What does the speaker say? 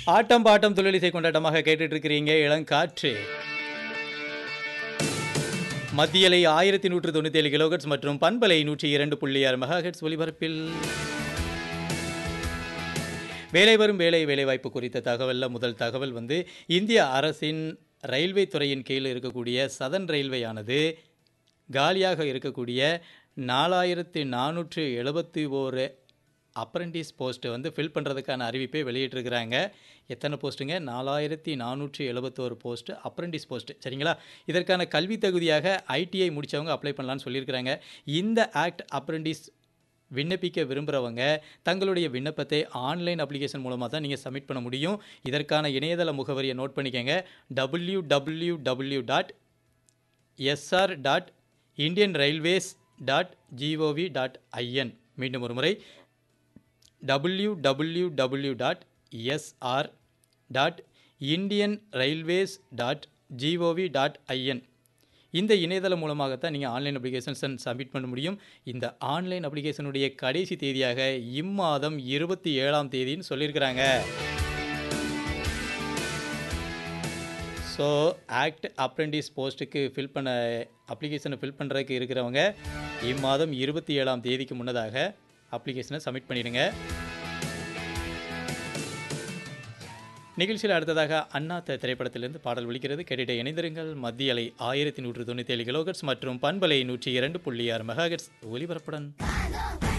ஆட்டம் bottom தொழிலிசை கொண்டாட்டமாக கேட்டுட்டு இருக்கிறீங்க இளங்காற்று மத்தியலை ஆயிரத்தி நூற்று தொண்ணூத்தி ஏழு கிலோகட்ஸ் மற்றும் பண்பலை நூற்றி இரண்டு புள்ளி ஆறு மெகாஹெட்ஸ் ஒலிபரப்பில் வேலை வரும் வேலை வேலைவாய்ப்பு குறித்த தகவலில் முதல் தகவல் வந்து இந்திய அரசின் ரயில்வே துறையின் கீழ் இருக்கக்கூடிய சதன் ரயில்வேயானது காலியாக இருக்கக்கூடிய நாலாயிரத்தி நானூற்று எழுபத்தி ஓரு அப்ரண்டிஸ் போஸ்ட்டு வந்து ஃபில் பண்ணுறதுக்கான அறிவிப்பை வெளியிட்டிருக்கிறாங்க எத்தனை போஸ்ட்டுங்க நாலாயிரத்தி நானூற்றி எழுபத்தோரு போஸ்ட்டு அப்ரண்டிஸ் போஸ்ட்டு சரிங்களா இதற்கான கல்வி தகுதியாக ஐடிஐ முடித்தவங்க அப்ளை பண்ணலான்னு சொல்லியிருக்கிறாங்க இந்த ஆக்ட் அப்ரண்டிஸ் விண்ணப்பிக்க விரும்புகிறவங்க தங்களுடைய விண்ணப்பத்தை ஆன்லைன் அப்ளிகேஷன் மூலமாக தான் நீங்கள் சப்மிட் பண்ண முடியும் இதற்கான இணையதள முகவரியை நோட் பண்ணிக்கங்க W W W dot SR dot Indian railways dot GOV dot IN மீண்டும் ஒரு முறை W W W dot SR dot Indian railways dot GOV dot IN இந்த இணையதளம் மூலமாகத்தான் நீங்கள் ஆன்லைன் அப்ளிகேஷன்ஸ் சப்மிட் பண்ண முடியும் இந்த ஆன்லைன் அப்ளிகேஷனுடைய கடைசி தேதியாக இம்மாதம் இருபத்தி ஏழாம் தேதின்னு சொல்லியிருக்கிறாங்க ஸோ ஆக்ட் அப்ரெண்டிஸ் போஸ்ட்டுக்கு ஃபில் பண்ண அப்ளிகேஷனை ஃபில் பண்ணுறதுக்கு இருக்கிறவங்க இம்மாதம் இருபத்தி ஏழாம் தேதிக்கு முன்னதாக அப்ளிகேஷனை சப்மிட் பண்ணிடுங்க நிகழ்ச்சியில் அடுத்ததாக அண்ணா த- திரைப்படத்திலிருந்து பாடல் ஒலிக்கிறது கேட்டுட்டு இணைந்திருங்கள் மத்திய அலை ஆயிரத்தி நூற்று தொண்ணூற்றி ஏழு கிலோகட்ஸ் மற்றும் பண்பலை நூற்றி இரண்டு புள்ளி ஆறு மெகாகட்ஸ் ஒலிபரப்புடன்